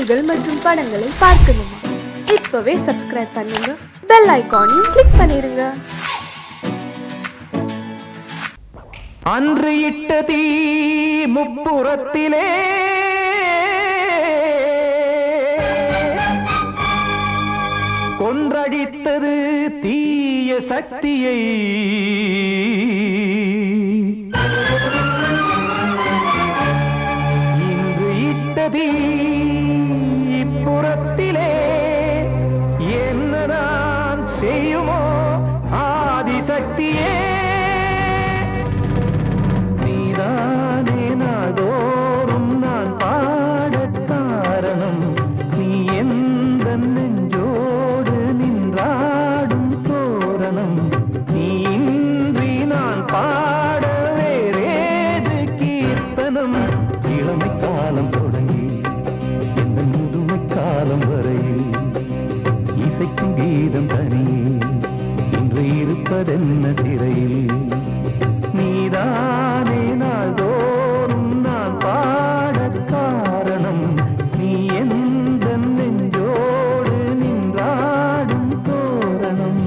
நிகழ்ச்சிகள் மற்றும் படங்களை பார்க்கணுமா இப்பவே சப்ஸ்கிரைப் பண்ணுங்க பெல் ஐகானையும் கிளிக் பண்ணிருங்க அன்று இட்ட தீ முப்புறத்திலே கொன்றடித்தது தீய சக்தியை இன்று இட்ட தீ இப்புறத்திலே என்னதான் செய்யுமோ ஆதிசக்தியே நீதானே நாள்தோறும் நான் பாடக் காரணம் நீ எந்த நெஞ்சோடு நின்றாடும் தோரணம் நீ இன்றி நான் பாட வேறேது கீர்த்தனம் இளமை காலம் தொடங்கி எந்த முதுமை காலம் வரையில் இசைக்கும் கீதம் தனியே இன்று இருப்பதென்ன சிறையில் நீதானே நாள்தோறும் நான் பாடக் காரணம் நீ எந்த நெஞ்சோடு நின்றாடும் தோரணம்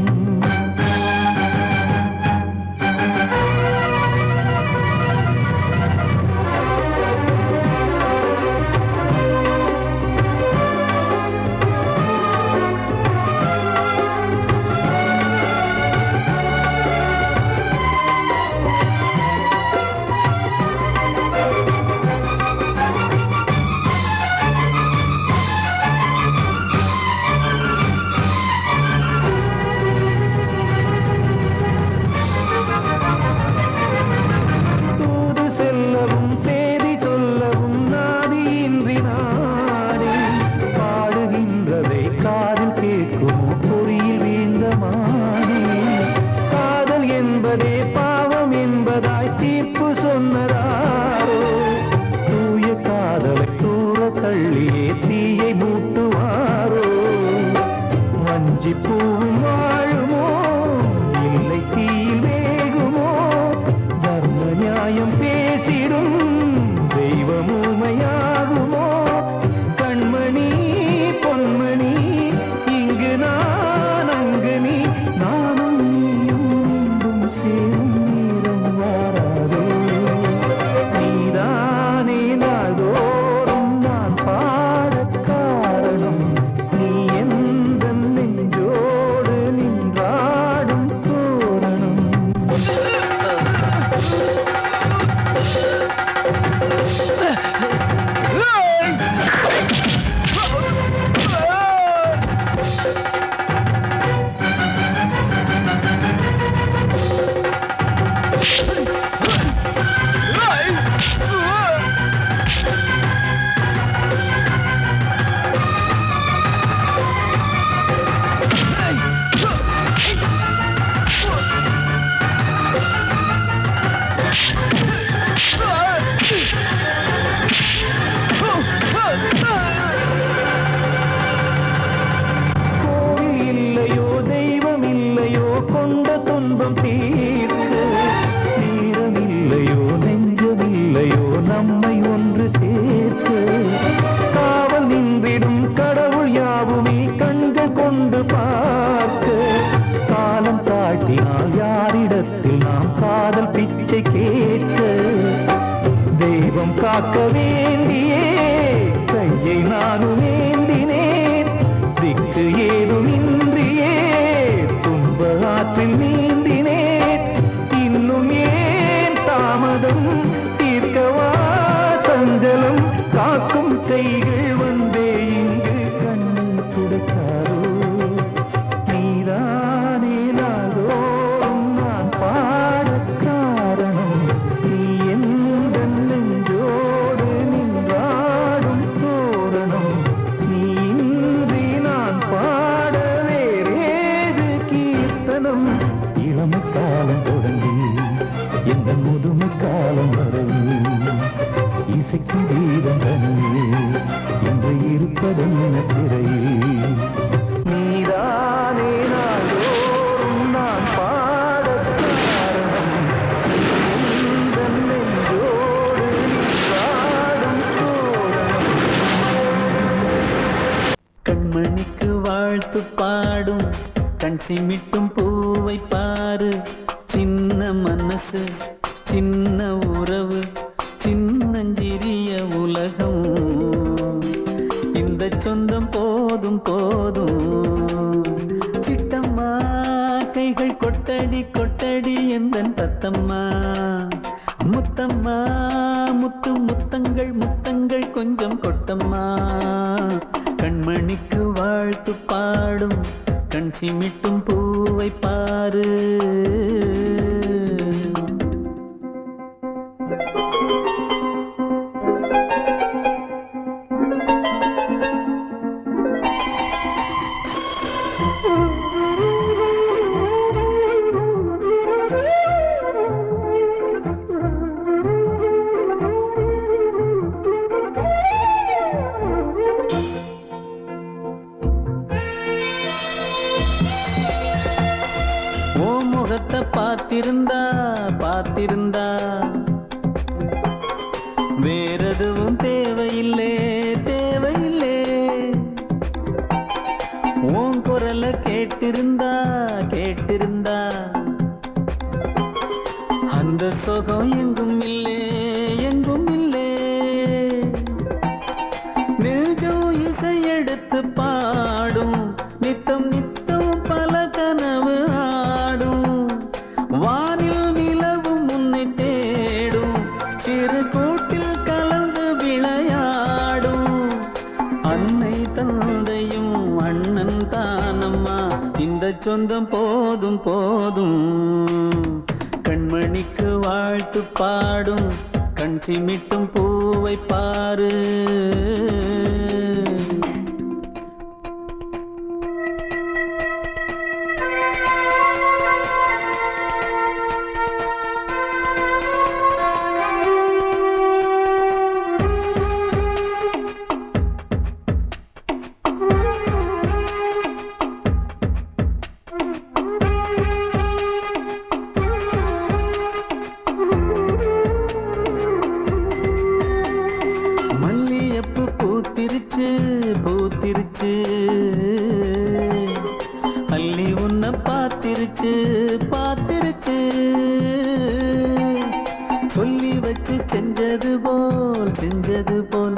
தூது செல்லவும் செய்தி சொல்லவும் நாதியின்றி நானே பாடுகின்றதை காதில் கேட்குமோ பொறியில் வீழ்ந்த மானே காதல் என்பதே பாவம் என்பதாய் தீர்ப்பு சொன்னதாரோ தூய காதலை தூர தள்ளியே தீயை மூட்டுவாரோ வஞ்சி பூவும் வாழுமோ இல்லை தீயில் வேகுமோ தர்ம நியாயம் பேசிடும் தெய்வம் ஊமையாகுமோ கண்மணி பொன்மணி இங்கு நான் அங்கு நீ நானும் நீயும் மீண்டும் சேரும் நேரம் வாராதோ நீதானே நாள்தோறும் நான் பாடக் காரணம் நீ எந்த நெஞ்சோடு நின்றாடும் தோரணம் கோவில் இல்லையோ தெய்வம் இல்லையோ கொண்ட துன்பம் தீர்க்க நேரம் இல்லையோ நெஞ்சம் இல்லையோ நம்மை ஒன்று சேர்க்க காவல் நின்றிடும் கடவுள் யாவுமே கண்கள் கொண்டு பார்க்க காலம் காட்டினால் யாரிடத்தில் நாம் காதல் பிச்சை கேட்க தெய்வம் காக்க வேண்டியே கையை நானும் ஏந்தினேன் திக்கு ஏதுமின்றியே துன்ப ஆற்றில் நீந்தினேன் இன்னும் ஏன் தாமதம் தீர்க்கவா சஞ்சலம் காக்கும் கைகள் வந்தே இங்கு கண்ணீர் துடைக்காரோ நீதானே நாள்தோறும் நான் பாடக் காரணம் நீ எந்த நெஞ்சோடு நின்றாடும் தோரணம் நீ இன்றி நான் பாட வேறேது கீர்த்தனம் இளமை காலம் தொடங்கி எந்த முதுமை காலம் வரையில் இசைக்கும் கீதம் தனியே என்று இருப்பதென்ன சிறையில் நீதானே நாள்தோறும் நான் பாடக் காரணம் எந்த நெஞ்சோடு நீ பாடும் தோரணம் வாழ்த்து பாடும் கண் சிமிட்டும் பூவை பாரு சின்ன மனசு சின்ன உறவு சின்னஞ்சிறிய உலகம் இந்த சொந்தம் போதும் போதும் சிட்டம்மா கைகள் கொட்டடி கொட்டடி எந்தன் தத்தம்மா முத்தம்மா முத்து முத்தங்கள் முத்தங்கள் கொஞ்சம் கொட்டம்மா கண்மணிக்கு வாழ்த்து பாடும் கண் சிமிட்டும் பூவை பாரு ஓ முகத்தை பார்த்திருந்தா பார்த்திருந்தா வேறெதுவும் தேவையில்லே தேவையில்லே உன் குரல கேட்டிருந்தா கேட்டிருந்தா அந்த சுகம் எங்கும் இல்லே எங்கும் இல்லே நெஞ்சம் இசை எடுத்து பாடும் நித்தம் நித்தம் பல கனவு ஆடும் வானில் நிலவும் உன்னை தேடும் சிறு கூட்டில் கலந்து விளையாடும் அன்னை தந்தையும் அண்ணன் தானம்மா இந்த சொந்தம் போதும் போதும் கண்மணிக்கு வாழ்த்து பாடும் கண் சிமிட்டும் பூவை பாரு மல்லியப்பு பூத்திருச்சு பூத்திருச்சு அள்ளி உன்னை பார்த்திருச்சு பார்த்திருச்சு சொல்லி வச்சு செஞ்சது போல் செஞ்சது போல்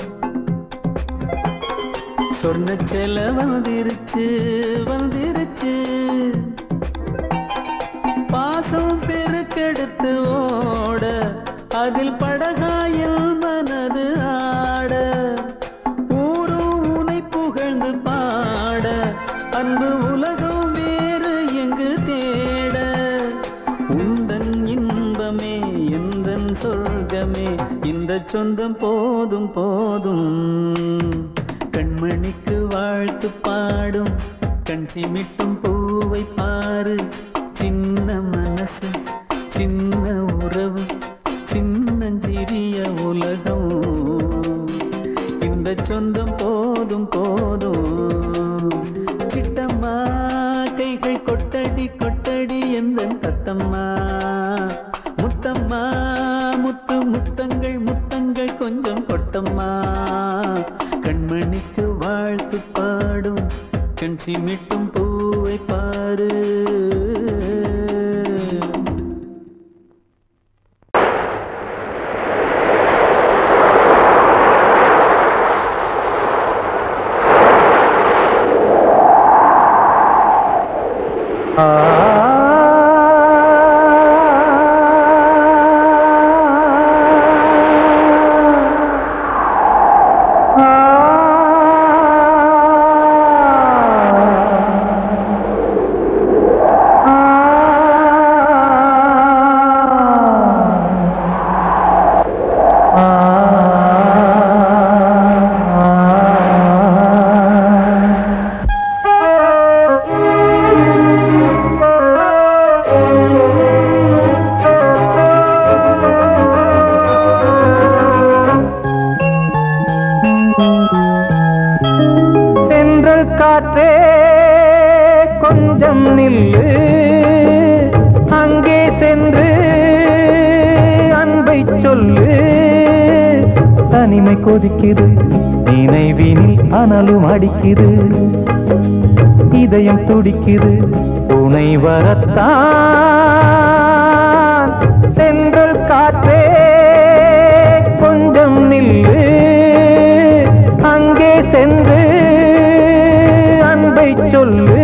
சொன்ன செல வந்திருச்சு வந்திருச்சு பாசம் பெருக்கெடுத்து ஓட அதில் படகாயில் மனது ஆட ஊரும் உனை புகழ்ந்து பாட அன்பு உலகம் வேறு எங்கு தேட உந்தன் இன்பமே எந்தன் சொர்க்கமே இந்த சொந்தம் போதும் போதும் கண்மணிக்கு வாழ்த்து பாடும் கண் சிமிட்டும் பூவை பாரு சின்ன மனசு சின்ன உறவு சின்னஞ்சிறிய உலகம் இந்த சொந்தம் போதும் போதும் சிட்டம்மா கைகள் கொட்டடி கொட்டடி எந்த தத்தம்மா முத்தம்மா முத்து முத்தங்கள் முத்தங்கள் கொஞ்சம் கொட்டம்மா கண்மணிக்கு வாழ்த்து பாடும் கண் சிமிட்டும் பூவை பாரு தென்றல் காற்றே கொஞ்சம் நில்லு அங்கே சென்று அன்பை சொல்லு தனிமை கொதிக்குது நினைவினில் அனலும் அடிக்குது இதயம் துடிக்குது துணை வரத்தான் சென்றல் காற்றே கொஞ்சம் நில்லு அங்கே சென்று அன்பை சொல்லு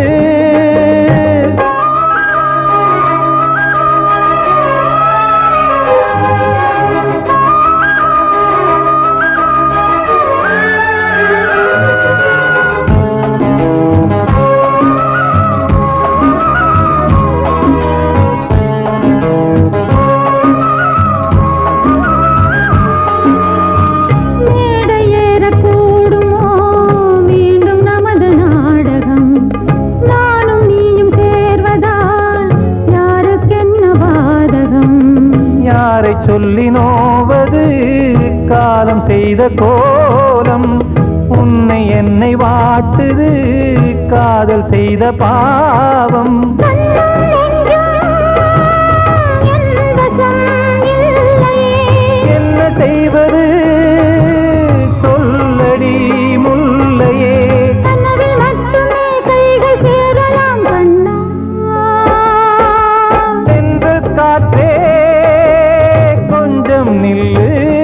மேடை ஏறக்கூடுமோ மீண்டும் நமது நாடகம் நானும் நீயும் சேர்வதால் யாருக்கென்ன பாதகம் யாரை சொல்லி நோவது காலம் செய்த கோலம் உன்னை என்னை வாட்டுது காதல் செய்த பாவம் என் வசம் இல்லையே என்ன செய்வது சொல்லடி முல்லையே கனவில் மட்டுமே கைகள் சேரலாம் கண்ணா சென்று காற்றே கொஞ்சம் நில்லு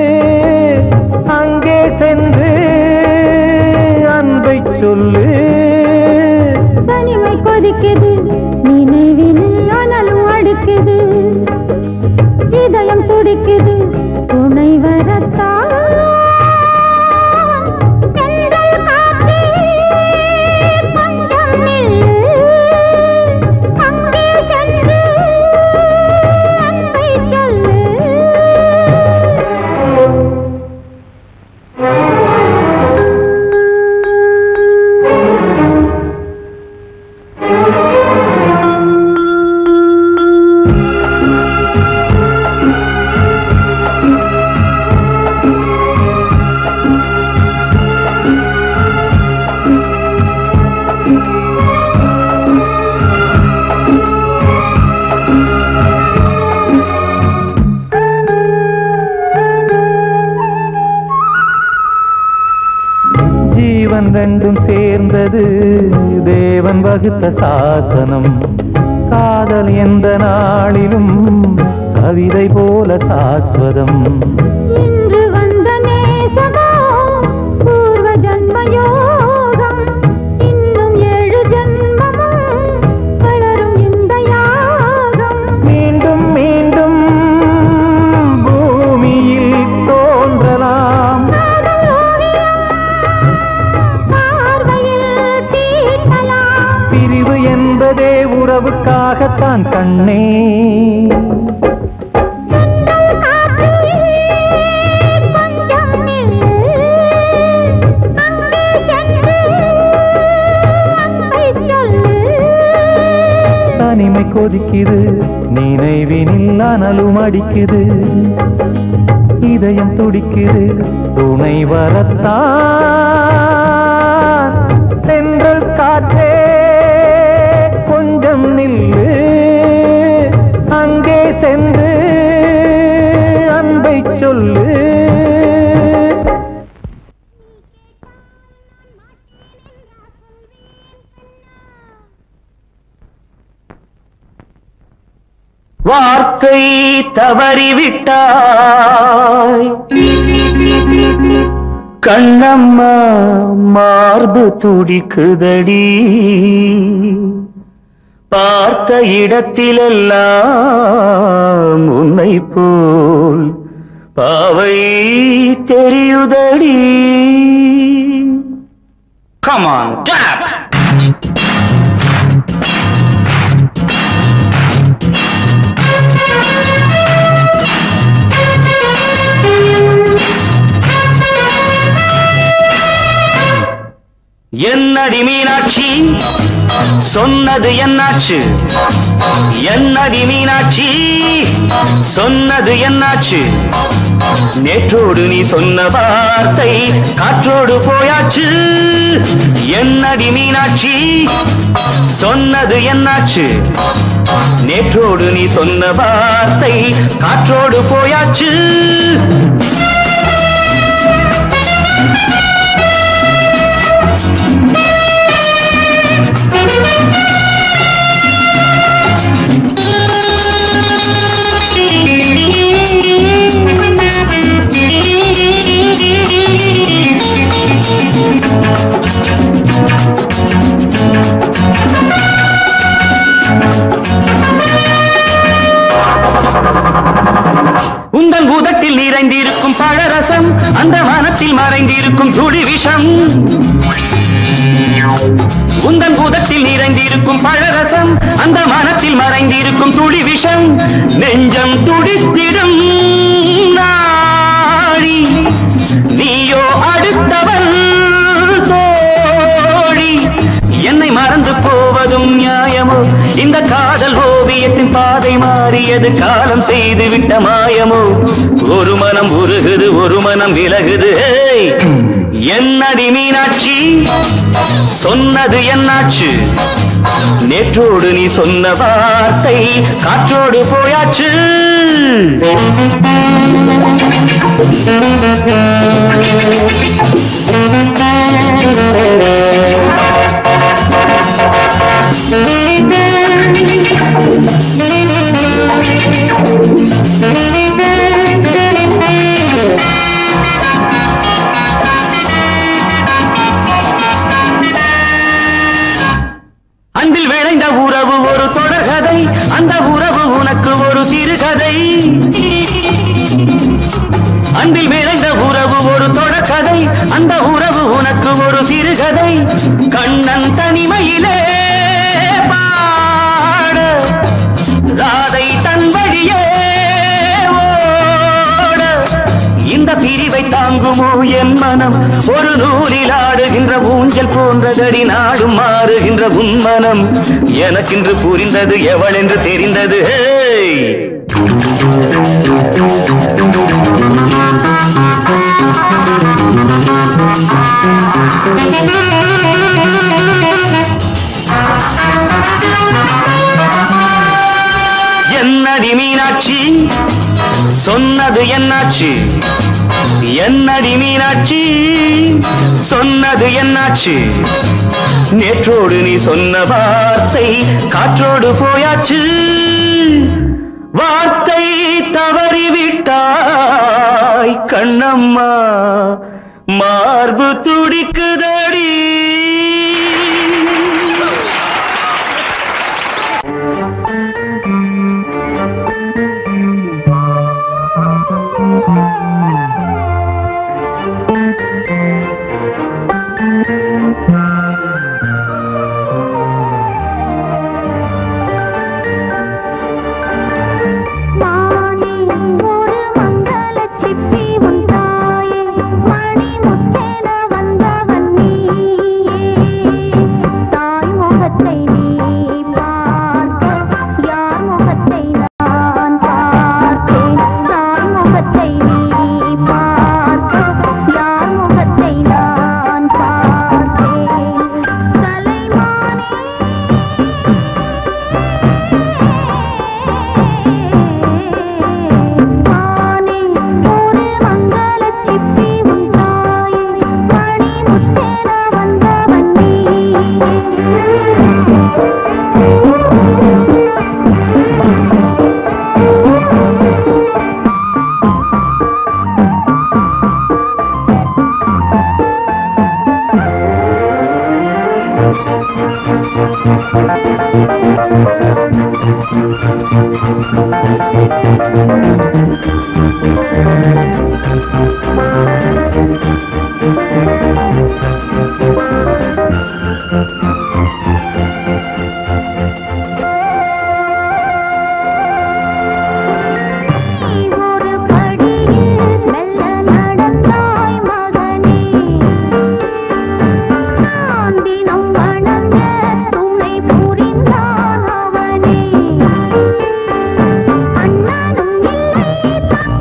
அங்கே சென்று அன்பை சொல்லு தனிமை கொதிக்குது நினைவில் அனலும் அடிக்குது இதயம் துடிக்குது துணை வரத்தான் தென்றல் காற்றே, கொஞ்சம் நில்லு. அங்கே சென்று அன்பை சொல்லு ஜீவன் ரெண்டும் சேர்ந்தது தேவன் வகுத்த சாசனம் காதல் எந்த நாளிலும் கவிதை போல சாஸ்வதம் இன்று வந்த நேசமோ பூர்வ ஜன்ம யோகம் இன்னும் ஏழு ஜன்மமும் வளரும் இந்த யாகம் மீண்டும் மீண்டும் பூமியில் தோன்றலாம் காதல் ஓவியம் பார்வையில் தீட்டலாம் பிரிவு என்பதே உறவுக்காகத்தான் கண்ணே சென்றல் காற்றே, கொஞ்சம் நில்லு. அங்கே சென்று அன்பை சொல்லு தனிமை கொதிக்குது நினைவினில் அனலும் அடிக்குது இதயம் துடிக்குது துணை வரத்தான் சென்றல் காற்றே கொஞ்சம் நில்லு அங்கே சென்று அன்பை சொல்லு வார்த்தை தவறிவிட்டாய் கண்ணம்மா மார்பு துடிக்குதடி பார்த்த இடத்திலெல்லாம் உன்னை போல் பாவை தெரியுதடி கமான் டேப் என்னடி மீனாட்சி சொன்னது என்னாச்சு என்னடி மீனாட்சி சொன்னது என்னாச்சு நேற்றோடு நீ சொன்ன வார்த்தை காற்றோடு போயாச்சு என்னடி மீனாட்சி சொன்னது என்னாச்சு நேற்றோடு நீ சொன்ன வார்த்தை காற்றோடு போயாச்சு விஷம் உந்தன் பூதத்தில் நிறைந்திருக்கும் பழரசம் அந்த மனத்தில் மறைந்திருக்கும் துளி விஷம் நெஞ்சம் துடித்திடும் நாடி நீயோ அடுத்தவன் தோழி என்னை மறந்து போவதும் நியாயமோ இந்த காதல் ஓவியத்தின் பாதை மாறியது காலம் செய்து விட்ட மாயமோ ஒரு மனம் உருகுது ஒரு மனம் விலகுது ஏய்! என்னடி மீனாட்சி சொன்னது என்னாச்சு நேற்றோடு நீ சொன்ன வார்த்தை காற்றோடு போயாச்சு அன்பில் விளைந்த உறவு ஒரு தொடர்கதை அந்த உறவு உனக்கு ஒரு சிறுகதை அன்பில் விளைந்த உறவு ஒரு தொடர்கதை அந்த உறவு உனக்கு ஒரு சிறுகதை கண்ணன் தனிமையிலே பாட ராதை தன் வழியே ஓட இந்த பிரிவை தாங்குமோ என் மனம் ஒரு நூலில் ஆடுகின்ற ஊஞ்சல் போன்றதடி நாடும் மாறுகின்ற உன் மனம் எனக்கென்று புரிந்தது எவள் என்று தெரிந்தது ஹேய்! என்னடி மீனாட்சி சொன்னது என்னாச்சு என்னடி மீனாட்சி சொன்னது என்னாச்சு நேற்றோடு நீ சொன்ன வார்த்தை காற்றோடு போயாச்சு வார்த்தை தவறிவிட்டாய் கண்ணம்மா மார்பு துடிக்குதடி மானே ஒரு மங்களச் சிப்பி உன் தாயே மணி முத்தென வந்தவன் நீயே தாய் முகத்தை நீ பார்க்க யார் முகத்தை நான் பார்த்தேன் தாய் முகத்தை நீ பார்க்க யார் முகத்தை நான் பார்த்தேன் கலைமானே மானே ஒரு மங்களச் சிப்பி உன் தாயே மணி முத்தென வந்தவன் நீயே நீ ஒரு படியில் மெல்ல நடந்தாய் மகனே நான் தினம் வணங்க துணை புரிந்தான் அவனே அண்ணனும் இல்லை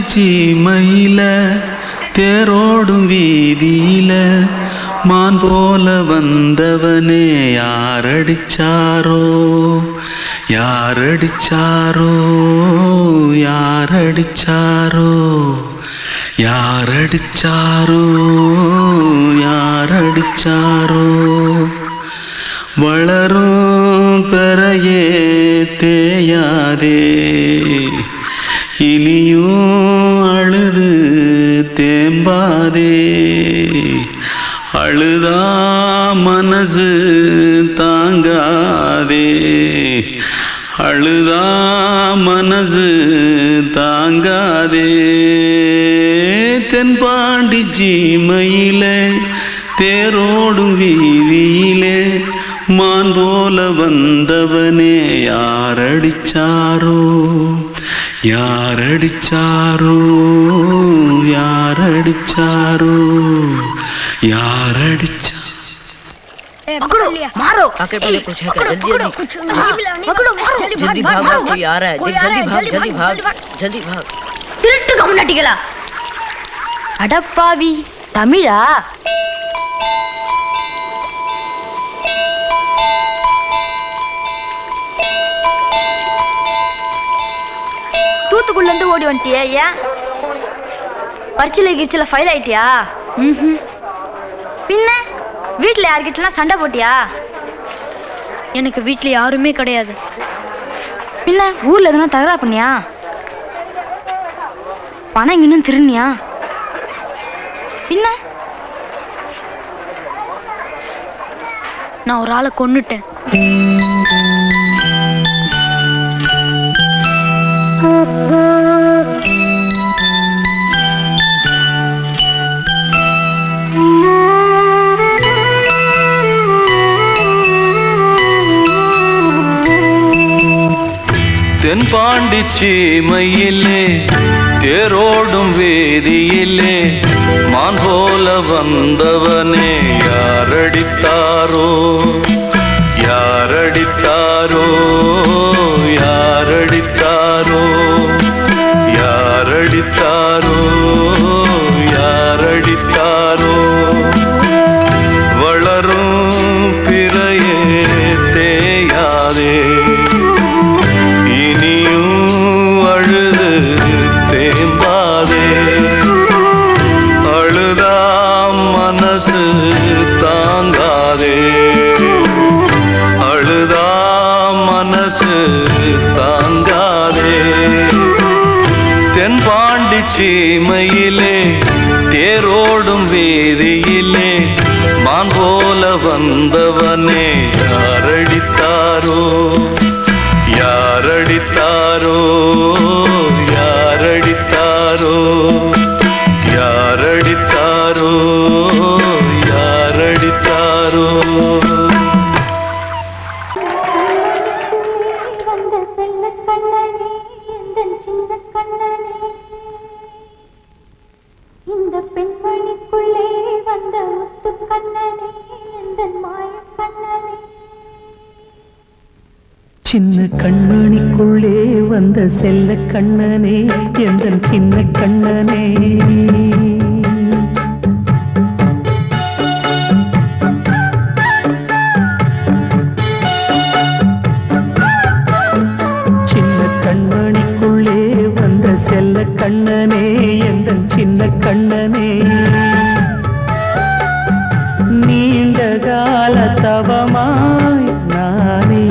சீமையில தேரோடும் வீதியில மான் போல வந்தவனே யாரடிச்சாரோ யாரடிச்சாரோ யாரடிச்சாரோ யாரடிச்சாரோ யாரடிச்சாரோ வளரும் பெறையே தேயாதே இனியும் அழுது தேம்பாதே அழுதா மனசு தாங்காதே அழுதா மனசு தாங்காதே தென்பாண்டி ஜீமையிலே தேரோடும் வீதியிலே மான் போல வந்தவனே யாரடிச்சாரோ யாரடிச்சாரோ யாரடிச்சாரோ யாரடிச்சா पकड़ो मारो आके पहले कुछ है क्या जल्दी पकड़ो जल्दी कुछ पकड़ो मारो जल्दी जल्दी भाग भाग भाग भाग कोई आ रहा है कोई जल्दी आ रहा है, जल्दी भाग जल्दी भाग भाग जल्दी भाग திருட்டு கம்நாட்டிகளா அடப்பாவி தமிழா தூத்துக்குள்ள இருந்து ஓடி வந்துட்டியா ஏன் பரிச்சில கிரிச்சில ஃபைல் ஆயிட்டியா ம் பின்ன வீட்டில் யார்கிட்டலாம் சண்டை போட்டியா எனக்கு வீட்டில் யாருமே கிடையாது பின்ன ஊர்ல எதுனா தகராறு பண்ணியா பணம் இன்னும் திருநியா பின்ன நான் ஒரு ஆளை கொன்னுட்டேன் தென்பாண்டி சீமையிலே தேரோடும் வேதியிலே மான் போல வந்தவனே யாரடித்தாரோ யாரடித்தாரோ யாரடித்தாரோ யாரடித்தாரோ யாரடித்தாரோ வளரும் பிறையே தேயாதே இனியும் அழுது தேம்பாதே அழுதா மனசு தாங்காதே அழுதா மனசு தாங்காதே தென்பாண்டி சீமையிலே தேரோடும் வீதியிலே மான் போல வந்தவனே யாரடித்தாரோ யாரடித்தாரோ யாரடித்தாரோ யாரடித்தாரோ யாரடித்தாரோ வந்த செல்ல கண்ணனே எந்தன் சின்ன கண்ணனே இந்த பெண்மணிக்குள்ளே வந்த முத்து கண்ணனே எந்தன் மாய கண்ணனே சின்ன கண்மணிக்குள்ளே வந்த செல்ல கண்ணனே எந்தன் சின்ன கண்ணனே சின்ன கண்மணிக்குள்ளே வந்த செல்ல கண்ணனே எந்தன் சின்ன கண்ணனே நீண்ட கால தவமாய் நானே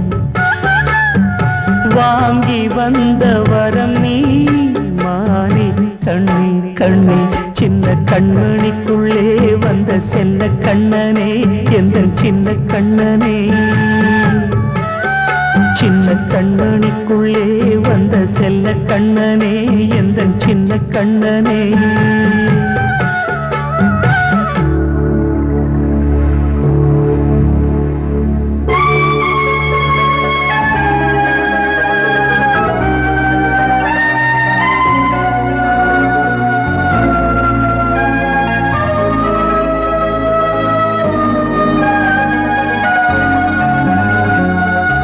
வாங்கி வந்த வரம் நீ மானே கண்ணி கண்ணி சின்ன கண்மணிக்குள்ளே வந்த செல்ல கண்ணனே எந்த சின்ன கண்ணனே சின்ன கண்மணிக்குள்ளே வந்த செல்ல கண்ணனே எந்த சின்ன கண்ணனே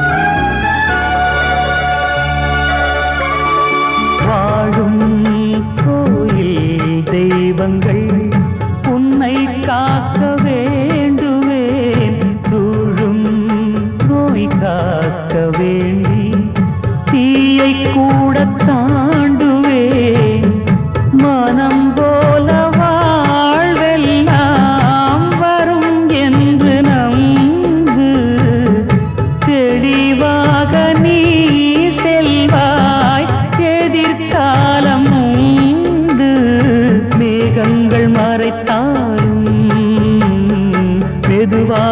வாழும்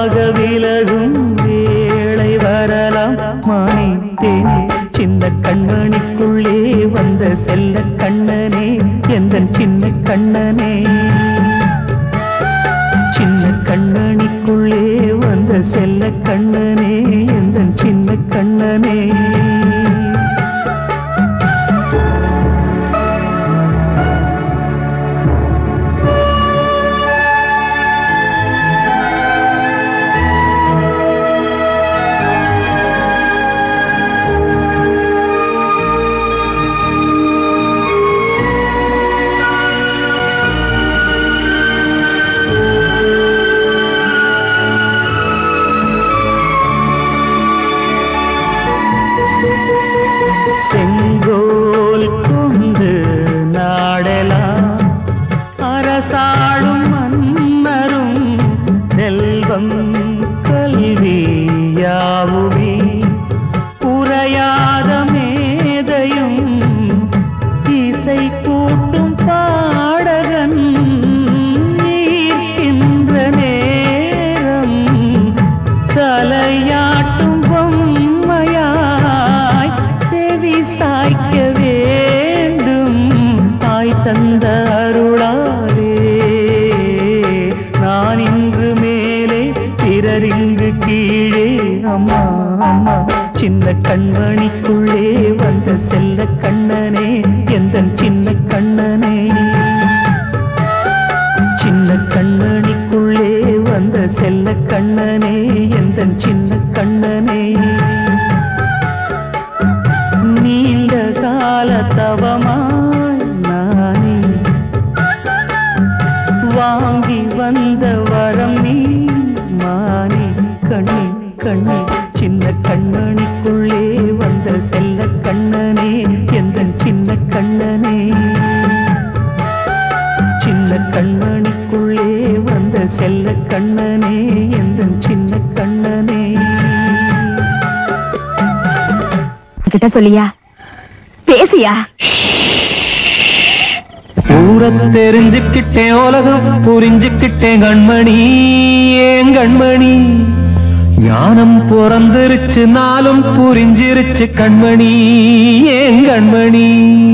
மெதுவாக விலகும் வேளை வரலாம் மானே தேனே சின்ன கண்மணிக்குள்ளே வந்த செல்ல கண்ணனே எந்த சின்ன கண்ணனே சின்ன கண்ணனிக்குள்ளே வந்த செல்ல கண்ணனே எந்த சின்ன கண்ணனே செங்கோல் கொண்டு நாடலாம் அரசாளும் மன்னரும் செல்வம் கல்வி யாவுமே உரையாத மேதையும் இசை கூட்டும் பாடகன் ஈர்க்கின்ற நேரம் தலையாட்டும் பொம்மையாய் செவி சாய்க்க வேண்டும் தாய் தந்த அருளாலே நான் இன்று மேலே பிறர் இங்கு கீழே அம்மா அம்மா சின்ன கண்மணிக்குள்ளே வந்த செல்ல கண்ணனே எந்த சின்ன கண்ணனே சின்ன கண்ணனிக்குள்ளே வந்த செல்ல கண்ணனே எந்த சின்ன கண்ணனே நீண்ட கால தவமாய் நானே வாங்கி வந்த வரம் நீ மானே கண்ணே கண்ணே சின்ன கண்ணனிக்குள்ளே வந்த செல்ல கண்ணனே எந்த சின்ன கண்ணனே சின்ன கண்ணனிக்குள்ளே வந்த செல்ல கண்ணனே எந்த சின்ன கண்ணனே கிட்ட சொல்லியா பேசியா ஊரை தெரிஞ்சுக்கிட்டேன் உலகம் புரிஞ்சுக்கிட்டேன் கண்மணி ஏன் கண்மணி ஞானம் பிறந்திருச்சு நாளும் புரிஞ்சிருச்சு கண்மணி ஏன் கண்மணி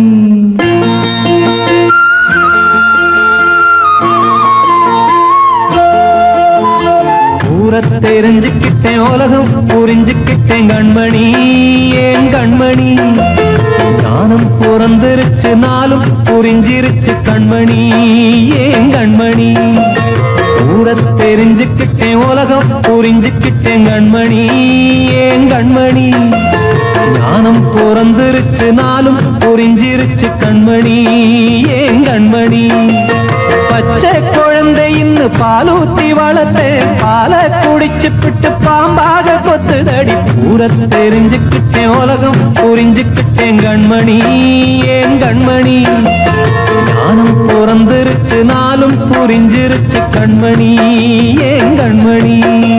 ஊரை தெரிஞ்சுக்கிட்டேன் உலகம் புரிஞ்சுக்கிட்டேன் கண்மணி ஏன் கண்மணி ஞானம் பிறந்திருச்சு நாளும் புரிஞ்சிருச்சு கண்மணி ஏன் கண்மணி ஊரை தெரிஞ்சுக்கிட்டேன் உலகம் புரிஞ்சுக்கிட்டேன் கண்மணி ஏன் கண்மணி ஞானம் பிறந்திருச்சு நாளும் புரிஞ்சிருச்சு கண்மணி ஏன் கண்மணி பச்சை குழந்தை இன்னும் பாலூத்தி வளர்த்தேன் பாலை குடிச்சு பிட்டு பாம்பாக கொத்துதடி ஊரை தெரிஞ்சுக்கிட்டேன் உலகம் புரிஞ்சுக்கிட்டேன் கண்மணி ஏன் கண்மணி ஞானம் பிறந்திருச்சு நாளும் புரிஞ்சிருச்சு கண்மணி ஏன் கண்மணி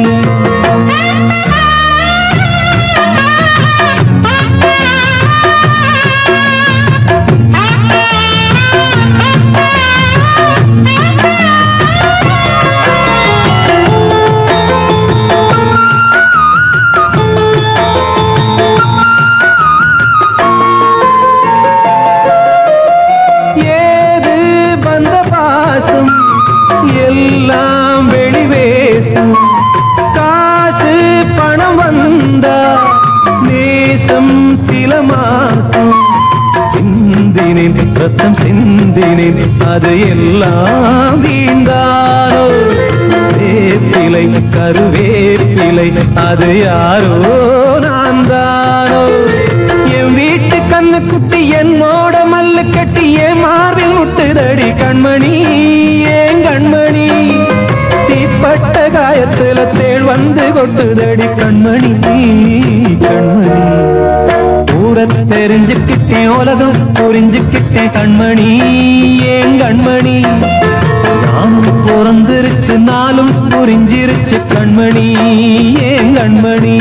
ஏது வந்த பாசம் எல்லாம் வெளிவேசும் காசு பணம் வந்தா நேசம் சில மாசம் சிந்தினேன் ரத்தம் சிந்தினேன் அது எல்லாம் வீந்தாரோ வேப்பிலை கருவேப்பிலை அது யாரோ நான் தானோ என் வீட்டு கண்ணு குட்டி என் மோட மல்லு கட்டி என் மார்பில் முட்டுதடி கண்மணி ஏன் கண்மணி தீப்பட்ட காயத்துல தேள் வந்து கொட்டுதடி கண்மணி கண்மணி ஊரை தெரிஞ்சுக்கிட்டேன் உலகம் புரிஞ்சுக்கிட்டேன் கண்மணி ஏன் கண்மணி நானும் பிறந்திருச்சு நாளும் புரிஞ்சிருச்சு கண்மணி ஏன் கண்மணி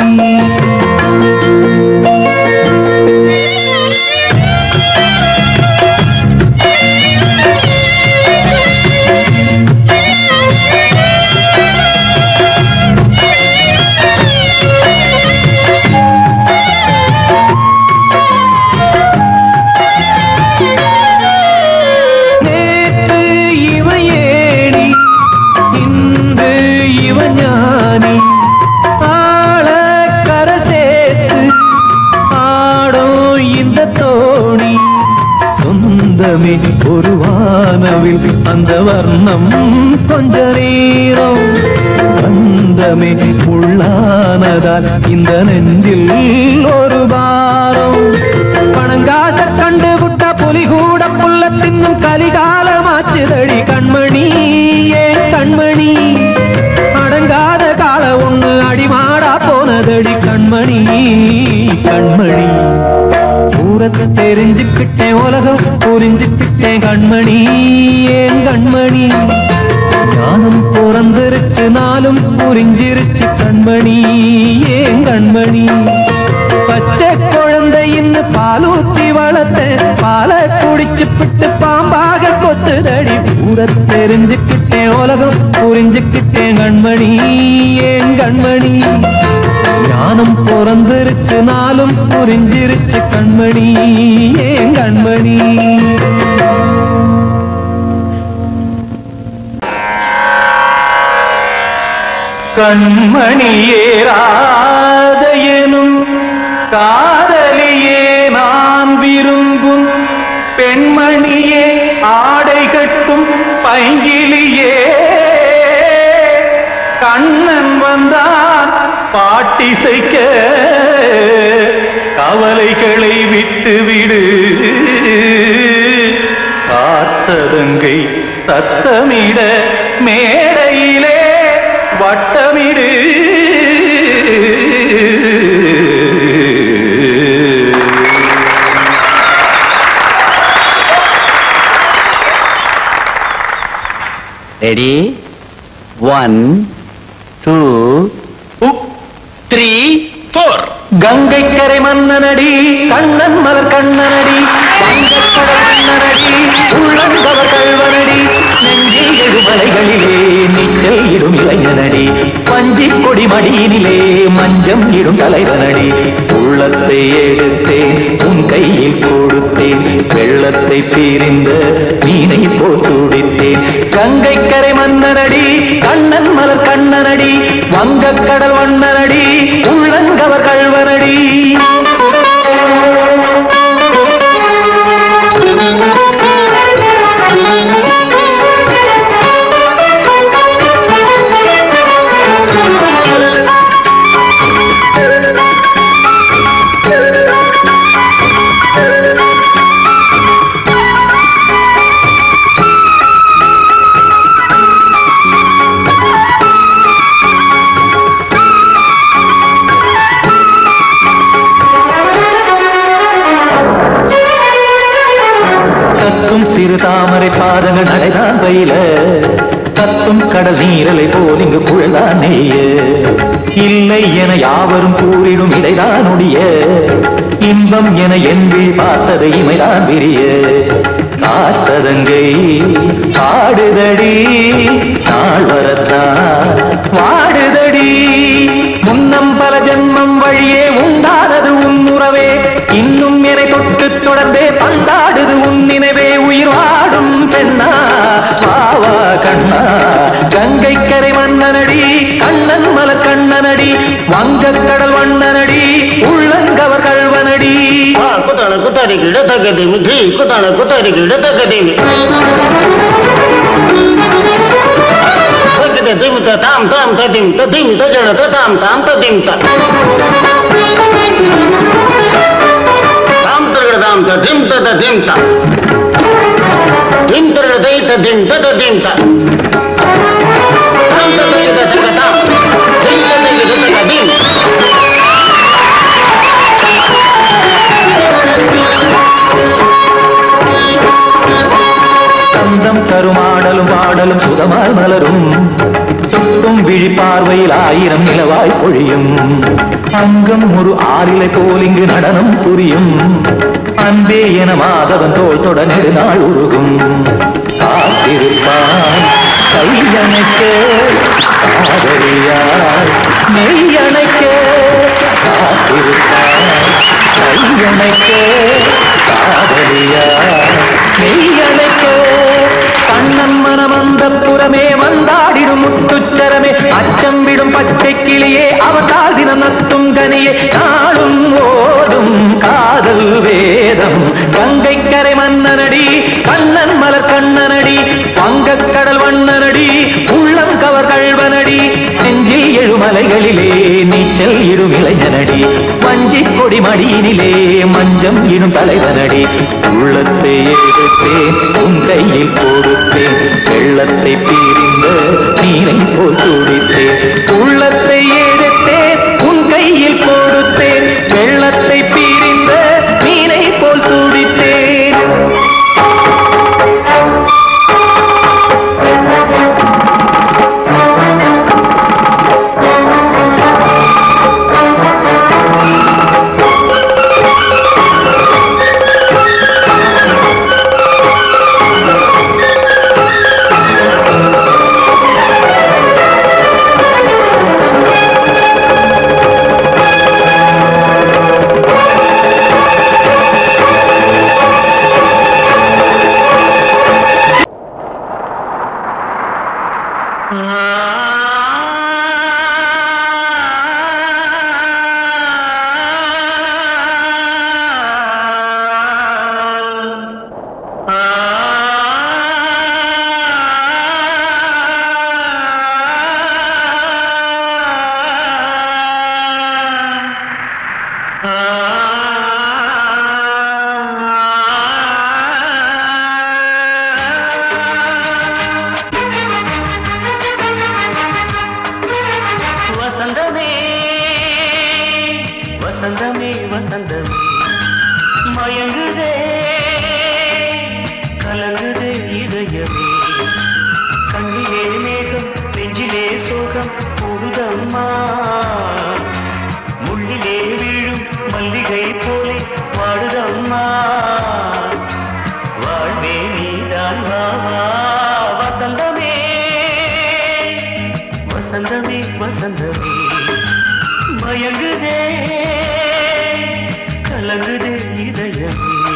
ஆ அந்த வர்ணம் கொஞ்ச நேரம் பந்தமே உள்ளானதால் இந்த நெஞ்சில் ஒரு பாரம் பணங்காச கண்டு விட்ட புலி கூட புல்ல தின்னும் கலிகாலமாச்சுதடி கண்மணி ஏன் கண்மணி அடங்காத கால ஒண்ணு அடிமாடா போனதடி கண்மணி கண்மணி ஊரத்தை தெரிஞ்சுக்கிட்டேன் உலகம் புரிஞ்சுக்கிட்டேன் கண்மணி ஏன் கண்மணி ஞானம் பிறந்திருச்சு நாளும் புரிஞ்சிருச்சு கண்மணி ஏன் கண்மணி பச்சை குழந்தை இன்னும் பாலூத்தி வளர்த்த பால குடிச்சு பிட்டு பாம்பாக கொத்துதடி ஊர தெரிஞ்சுக்கிட்டேன் உலகம் புரிஞ்சுக்கிட்டேன் கண்மணி ஏன் கண்மணி ஞானம் பிறந்திருச்சு நாளும் புரிஞ்சிருச்சு கண்மணி ஏன் கண்மணி கண்மணியேராத எனும் காதலியே நான் விரும்பும் பெண்மணியே ஆடை கட்டும் பைங்கிலியே கண்ணன் வந்தான் பாட்டிசைக்க கவலைகளை விட்டு விடு காத்ததங்கை சத்தமிட மேடையிலே வட்டமிடு ready one two three four Gangai கரை மன்னனடி கண்ணன் மலர் கண்ணனடி வங்கக்கடல் மன்னனடி உள்ளங்கவர் கல்வனடி நெஞ்சில் எழுமலைகளிலே நீச்சல் இடும் இளைஞனடி வஞ்சி கொடி மடியினிலே மஞ்சம் இடும் தலைவனடி உள்ளத்தை எடுத்தேன் உன் கையில் கொடுத்தேன் வெள்ளத்தை தீரிந்த மீனை போல் துடித்தேன் கங்கை கரை மன்னனடி கண்ணன் மலர் கண்ணனடி வங்கக்கடல் வண்ணனடி உள்ளங்கவர் கல்வனடி கத்தும் சிறு தாமரை பாதங்கள் நடைதான் பயில கத்தும் கடல் நீரலை போல் இங்கு புழதான் நெய்ய இல்லை என யாவரும் கூறிடும் இடைதான் ஒடிய இன்பம் என என்பி பார்த்தது இமைதான் விரிய காச்சதங்கை பாடுதடி நாள் வரத்தான் வாடுதடி முன்னம் பல ஜென்மம் வழியே உண்டானது உன் உறவே இன்னும் என்னை தொட்டு தொடர்ந்தே பந்தாடுது உன் நினைவே உயிர் வாடும் பெண்ணா வாவா கண்ணா கங்கை கரை மன்னனடி கண்ணன் மலர் கண்ணனடி வங்கக் கடல் வண்ணனடி உள்ளங்கவர் கல்வனடி ಕುತಾಣ ಕುತಾರಿಗೆ ಇಡತಕ್ಕದೀಮಿ ಧೀ ಕುತಾಣ ಕುತಾರಿಗೆ ಇಡತಕ್ಕದೀಮಿ ಸಕ್ಕಿದ ದಿಮಿತ ತಾಮ್ ತಾಮ್ ತದಿಮ್ ತದಿಮ್ ತಜಡ ತಾಮ್ ತಾಮ್ ತದಿಮ್ ತ ತಾಮ್ ತರಗಡ ತಾಮ್ ತ ದಿಮ್ ತದ ದಿಮ್ ತ ದಿಮ್ ತರಗಡ ದೈ ತ ದಿಮ್ ತದ ದಿಮ್ ತ ತಾಮ್ ತ ತಗದ ತಗ ತಾಮ್ ದಿಮ್ ತ ತಗದ ತಗ ದಿಮ್ சந்தம் தருமாடலும் பாடலும் சுகமாய் மலரும் சுட்டும் விழி பார்வையில் ஆயிரம் நிலவாய் பொழியும் அங்கம் ஒரு ஆறிலை போல் இங்கு நடனம் புரியும் அன்பே என மாதவன் தோல் தொட நெடுநாள் உருகும் காத்திருப்பான் கையணைக்க காதலியார் மெய்யணைக்க காத்திருப்பான் கையணைக்க காதலியார் மெய்யணைக்க கண்ணன் மனம் அந்த புறமே வந்தாடிடும் முத்துச்சரமே அச்சம் விடும் பச்சை கிளியே அவதால் தினம் நத்தும் கனியே நாளும் ஓடும் காதல் வேதம் கங்கை கரை மன்னனடி கண்ணன் மலர் கண்ணனடி பங்க வங்கக்கடல் வண்ணனடி உள்ளம் கவர் கழ்வனடி நெஞ்சில் எழுமலைகளிலே நீச்சல் இடும் இளைஞனடி வஞ்சி கொடி மடியினிலே மஞ்சம் இடும் தலைவனடி உள்ளத்தை எடுத்தேன் உன் கையில் கொடுத்தேன் வெள்ளத்தை பிரிந்த நீரை போல் துடித்தேன் உள்ளத்தை எடுத்தேன் உன் கையில் கொடுத்தேன் வெள்ளத்தை பிரிந்த மீனை போல் துடித்தேன் வசந்தமே வசந்தமே வசந்தமே மயங்குதே கலங்குதே இதயமே கண்ணிலே மேகம் நெஞ்சிலே சோகம் கூடுதம்மா முள்ளிலே வீழும் மல்லிகை போலே வாடுதம்மா வாழ்வே நீதான் வா வா வசந்தமே வசந்தமே வசந்தமே மயங்குதே கலங்குதே இதயமே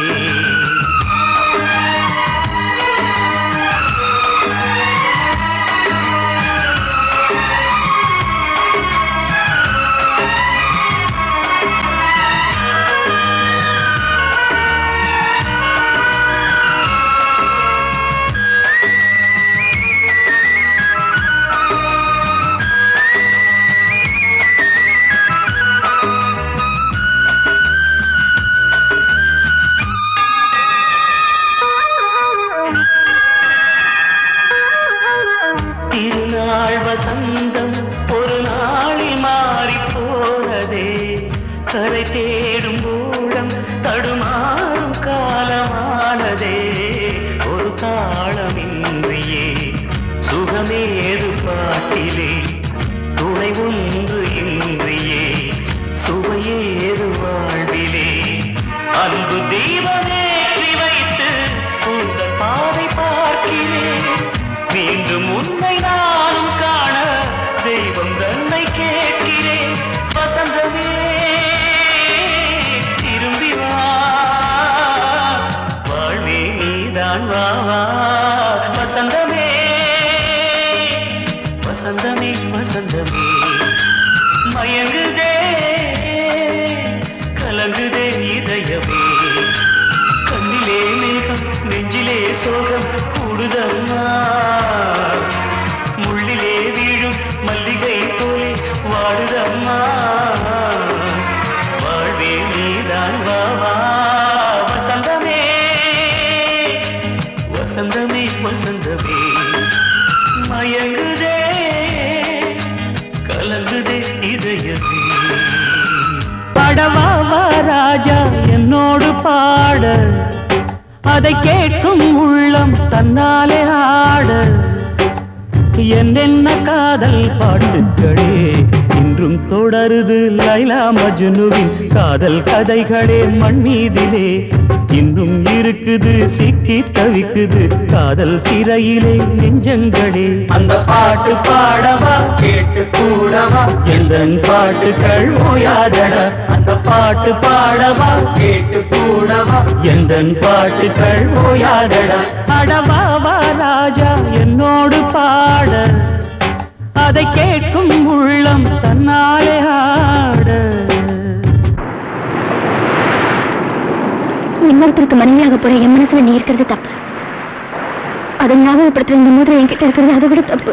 திருநாள் வசந்தம் ஒரு நாளில் மாறி போனதே கரை தேடும் ஊழம் தடுமாறும் காலமானதே ஒரு தாளமின்றியே சுகமேது பாட்டிலே துணை ஒன்று இன்றியே சுவையேது வாழ்விலே அன்பு தீபமேற்றி வைத்து உங்கள் பாதை பார்க்கிறேன் மீண்டும் உன்னை நானும் காண தெய்வம் தன்னை கேட்கிறேன் வசந்தமே திரும்பி வா வாழ்வே நீதான் வா வா வசந்தமே வசந்தமே வசந்தமே மயங்குதே கலங்குதே இதயமே கண்ணிலே மேகம் நெஞ்சிலே சோகம் கூடுதம்மா முள்ளிலே வீழும் மல்லிகை போலே வாடுதம்மா வாழ்வே நீதான் வா வா வசந்தமே வசந்தமே வசந்தமே மயங்குதே கலங்குதே இதயமே பாடவா வா ராஜா என்னோடு பாட அதை கேட்கும் உள்ளம் தன்னாலே ஆட என்னென்ன காதல் பாட்டுக்களே இன்றும் தொடருது லைலா மஜ்னுவின் காதல் கதைகளே மண் மீதிலே இன்னும் இருக்குது சிக்கி தவிக்குது காதல் சிறையிலே நெஞ்சங்களே அந்த பாட்டு பாடவா கேட்டு கூடவா எந்த பாட்டுகள் ஓயாதடா அந்த பாட்டு பாடவா கேட்டு கூடவா எந்த பாட்டுகள் ஓயாதடா அடவா வா ராஜா என்னோடு பாட அதை கேட்கும் உள்ளம் தன்னாலே ஆட இன்னொருத்தருக்கு மனைவியாக போற என் மனசுல நீ இருக்கிறது தப்பு அதை ஞாபகப்படுத்துற இந்த மோதிரம் என்கிட்ட இருக்கிறது அதை விட தப்பு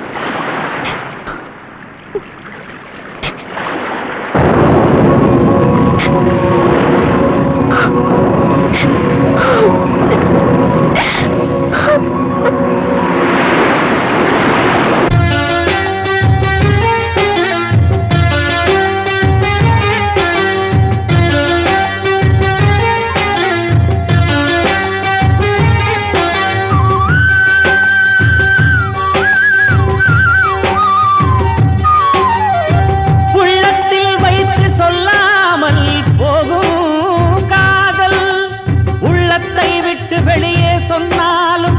உள்ளத்தில் வைத்து சொல்லாமல் போகும் காதல் உள்ளத்தை விட்டு வெளியே சொன்னாலும்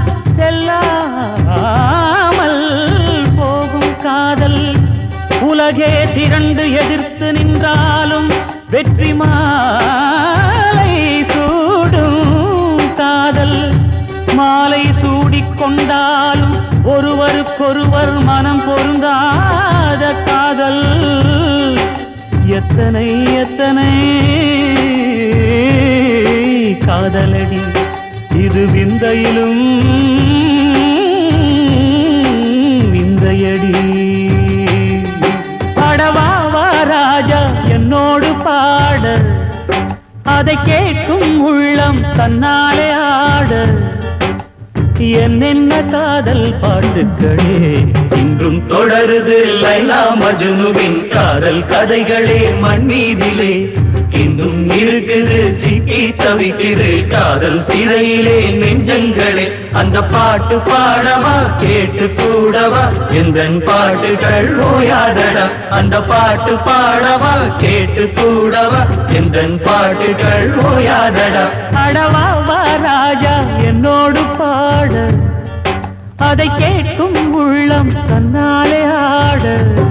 செல்லாமல் போகும் காதல் உலகே திரண்டு எதிர்த்து நின்றாலும் வெற்றி மாலை சூடும் காதல் மாலை சூடிக் கொண்டாலும் ஒருவருக்கொருவர் மனம் பொருந்தாத காதல் எத்தனை எத்தனை காதலடி இது விந்தையிலும் விந்தையடி அடவாவா ராஜா என்னோடு பாட அதை கேட்கும் உள்ளம் தன்னாலே ஆட என்னென்ன காதல் பாட்டுக்களே இன்றும் தொடருது லைலா மஜ்னுவின் காதல் கதைகளே மண் மீதிலே இன்னும் இருக்குது சிக்கி தவிக்குது காதல் சிறையிலே நெஞ்சங்களே அந்த பாட்டு பாடவா கேட்டு கூடவா எந்த பாட்டுகள் ஓயாதடா அந்த பாட்டு பாடவா கேட்டு கூடவா எந்த பாட்டுகள் ஓயாதடா அடவா வா ராஜா என்னோடு பாட அதை கேட்கும் உள்ளம் தன்னாலே ஆட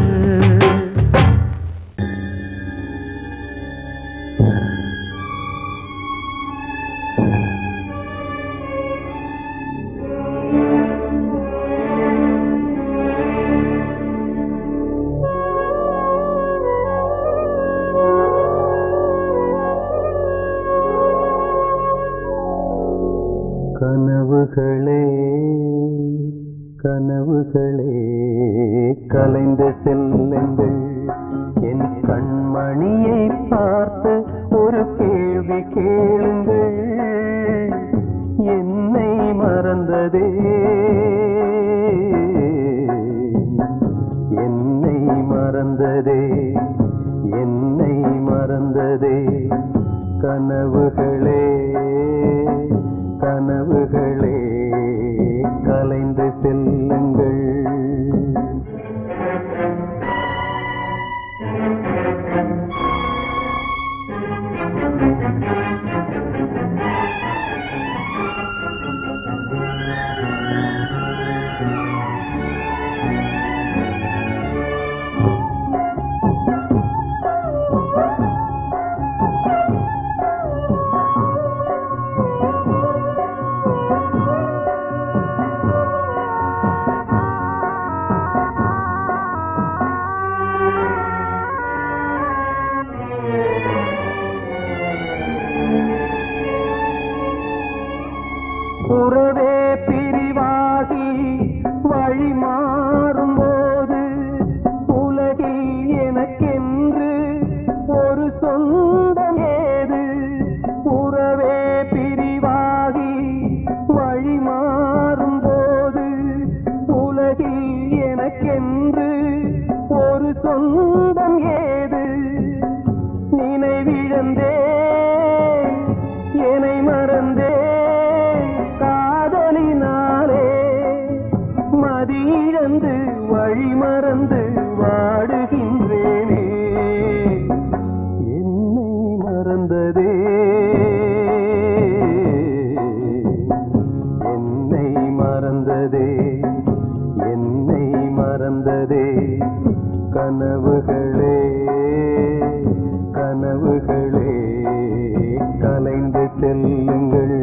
கனவுகளே கனவுகளே கலைந்த செல்லுங்கள் என் கண்மணியை பார்த்து ஒரு கேள்வி கேளுங்கள் என்னை மறந்ததே என்னை மறந்ததே என்னை மறந்ததே கனவுகளே கனவுகளே கலைந்து செல்லுங்கள் உறவே பிரிவாகி வழி மாறும்போது உலகில் எனக்கென்று ஒரு சொந்தம் ஏது உறவே பிரிவாகி வழி மாறும்போது உலகில் எனக்கென்று ஒரு சொந்தம் ஏது நினைவிழந்தே என்னை மறந்தே காதலினாலே மதியிழந்து வழி மறந்து வாடுகின்றேனே என்னை மறந்ததே என்னை மறந்ததே என்னை மறந்ததே கனவுகளே கனவுகளே கலைந்து செல்லுங்கள்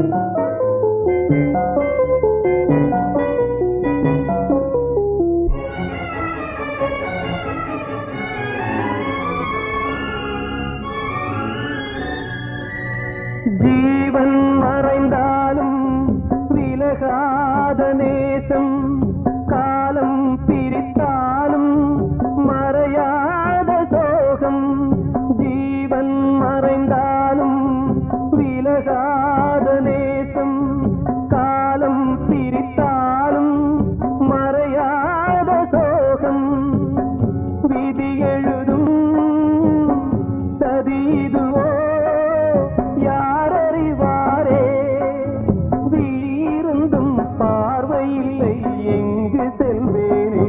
ஜீவன் மறைந்தாலும் விலகாத நேசம் காலம் பிரித்தாலும் மறையாத சோகம் ஜீவன் மறைந்தாலும் விலகாத நேசம் காலம் பிரித்தாலும் மறையாத சோகம் விதி எழுதும் சதீதுவோ யாரறிவாரே வீருந்தும் பார்வையில்லை எங்கு செல்வேனே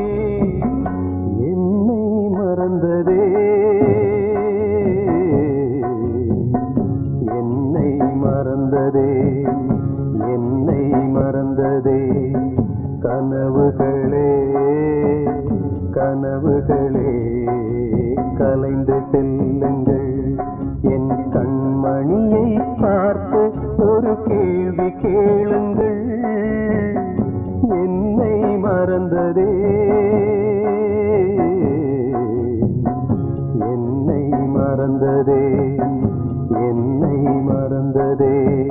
என்னை மறந்ததே என்னை மறந்ததே என்னை மறந்ததே கனவுகளே கனவுகளே கலைந்து செல்லுங்கள் என் கண்மணியை பார்த்து ஒரு கேள்வி கேளுங்கள் என்னை மறந்ததே என்னை மறந்ததே என்னை மறந்ததே